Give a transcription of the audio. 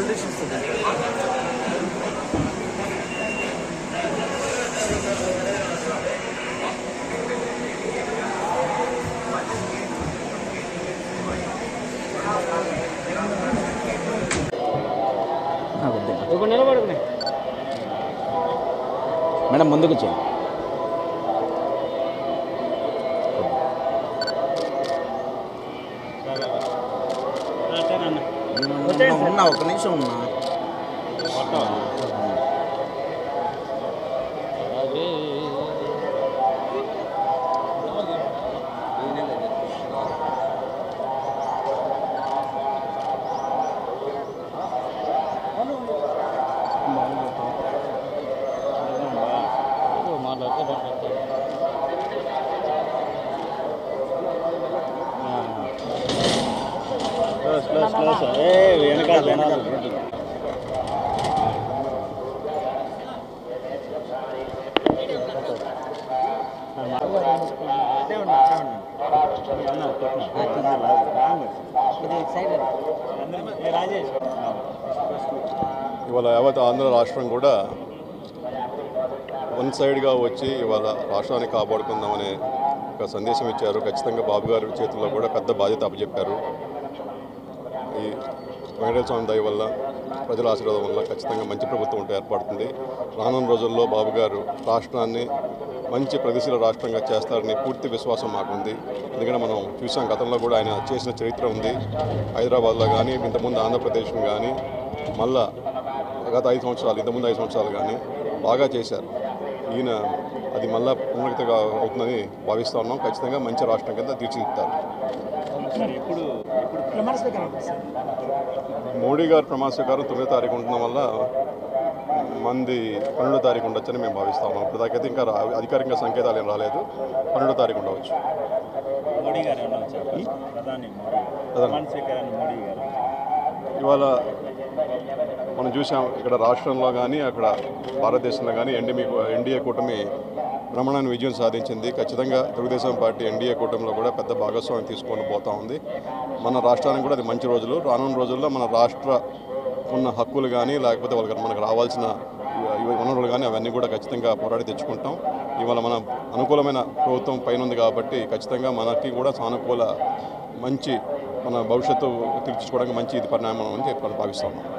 Politicians ఒక నిలబడుకునే madam ముందుకు వచ్చాను ఉన్నా ఒక నిమిషం ఉన్నా వెనకాల వెనకాల ఇవాళ యావత్ ఆంధ్ర రాష్ట్రం కూడా వన్ సైడ్గా వచ్చి ఇవాళ రాష్ట్రాన్ని కాపాడుకుందామనే ఒక సందేశం ఇచ్చారు ఖచ్చితంగా బాబు గారి చేతుల్లో కూడా పెద్ద బాధ్యత అప్పచెప్పారు ఈ వెంకటేశ్వర స్వామి దయ వల్ల ప్రజల ఆశీర్వాదం వల్ల ఖచ్చితంగా మంచి ప్రభుత్వం ఉంటే ఏర్పడుతుంది రానున్న రోజుల్లో బాబు గారు రాష్ట్రాన్ని మంచి ప్రగతిశీల రాష్ట్రంగా చేస్తారని పూర్తి విశ్వాసం మాకుంది ఎందుకంటే మనం చూసాం గతంలో కూడా ఆయన చేసిన చరిత్ర ఉంది హైదరాబాద్లో కానీ ఇంతకుముందు ఆంధ్రప్రదేశ్ కానీ మళ్ళా గత ఐదు సంవత్సరాలు ఇంతకుముందు ఐదు సంవత్సరాలు కానీ బాగా చేశారు ఈయన అది మళ్ళా పునరుక్తిగా అవుతుందని భావిస్తూ ఉన్నాం ఖచ్చితంగా మంచి రాష్ట్రం కింద తీర్చిదిద్దుతారు మోడీ గారు ప్రమాణ స్వీకారం తొమ్మిదో తారీఖు ఉండడం వల్ల మంది పన్నెండో తారీఖు ఉండొచ్చని మేము భావిస్తా ఉన్నాం ఇప్పుడు దాకైతే ఇంకా రా- అధికారికంగా సంకేతాలు ఏం రాలేదు పన్నెండో తారీఖు ఉండవచ్చు మోడీ గారు ఏమన్నా వచ్చారు ప్రధాని మోడీ ప్రధాని. ప్రమాణ స్వీకారాన్ని మోడీ గారు ఇవాళ మనం చూసాం ఇక్కడ రాష్ట్రంలో కానీ అక్కడ భారతదేశంలో కానీ ఎన్డీఏ ఎన్డీఏ కూటమి భ్రమణాన్ని విజయం సాధించింది ఖచ్చితంగా తెలుగుదేశం పార్టీ ఎన్డీఏ కూటమిలో కూడా పెద్ద భాగస్వామ్యం తీసుకొని పోతా ఉంది మన రాష్ట్రానికి కూడా అది మంచి రోజులు రానున్న రోజుల్లో మన రాష్ట్ర ఉన్న హక్కులు కానీ లేకపోతే వాళ్ళకి మనకు రావాల్సిన ఇవ- వనరులు కానీ అవన్నీ కూడా ఖచ్చితంగా పోరాడి తెచ్చుకుంటాం ఇవాళ మన అనుకూలమైన ప్రభుత్వం పైన ఉంది కాబట్టి ఖచ్చితంగా మనకి కూడా సానుకూల మంచి మన భవిష్యత్తు తీర్చుకోవడానికి మంచి ఇది పరిణామం అని చెప్పి భావిస్తాం